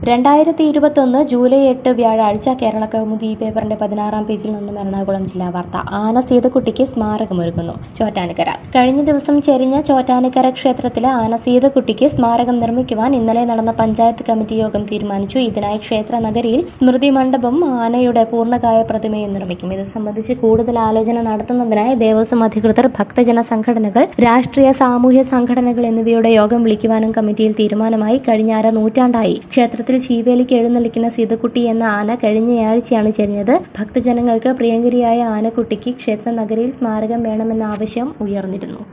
രണ്ടായിരത്തി ഇരുപത്തൊന്ന് ജൂലൈ എട്ട് വ്യാഴാഴ്ച കേരള കൗമുദി ഈ പേപ്പറിന്റെ പതിനാറാം പേജിൽ നിന്നും എറണാകുളം ജില്ലാ വാർത്ത ആന സീതക്കുട്ടിക്ക് സ്മാരകമൊരുങ്ങുന്നു ചോറ്റാനിക്കര കഴിഞ്ഞ ദിവസം ചെരിഞ്ഞ ചോറ്റാനിക്കര ക്ഷേത്രത്തിലെ ആന സീതക്കുട്ടിക്ക് സ്മാരകം നിർമ്മിക്കുവാൻ ഇന്നലെ നടന്ന പഞ്ചായത്ത് കമ്മിറ്റി യോഗം തീരുമാനിച്ചു ഇതിനായി ക്ഷേത്ര നഗരിയിൽ സ്മൃതി മണ്ഡപം ആനയുടെ പൂർണ്ണകായ പ്രതിമയും നിർമ്മിക്കും ഇത് സംബന്ധിച്ച് കൂടുതൽ ആലോചന നടത്തുന്നതിനായി ദേവസ്വം അധികൃതർ ഭക്തജന സംഘടനകൾ രാഷ്ട്രീയ സാമൂഹ്യ സംഘടനകൾ എന്നിവയുടെ യോഗം വിളിക്കുവാനും കമ്മിറ്റിയിൽ തീരുമാനമായി കഴിഞ്ഞ അര നൂറ്റാണ്ടായി ക്ഷേത്രത്തിൽ ശീവേലിക്ക് എഴുന്നള്ളിക്കുന്ന സീതക്കുട്ടി എന്ന ആന കഴിഞ്ഞയാഴ്ചയാണ് ചെരിഞ്ഞത് ഭക്തജനങ്ങൾക്ക് പ്രിയങ്കരിയായ ആനക്കുട്ടിക്ക് ക്ഷേത്ര നഗരിയിൽ സ്മാരകം വേണമെന്ന ആവശ്യം ഉയർന്നിരുന്നു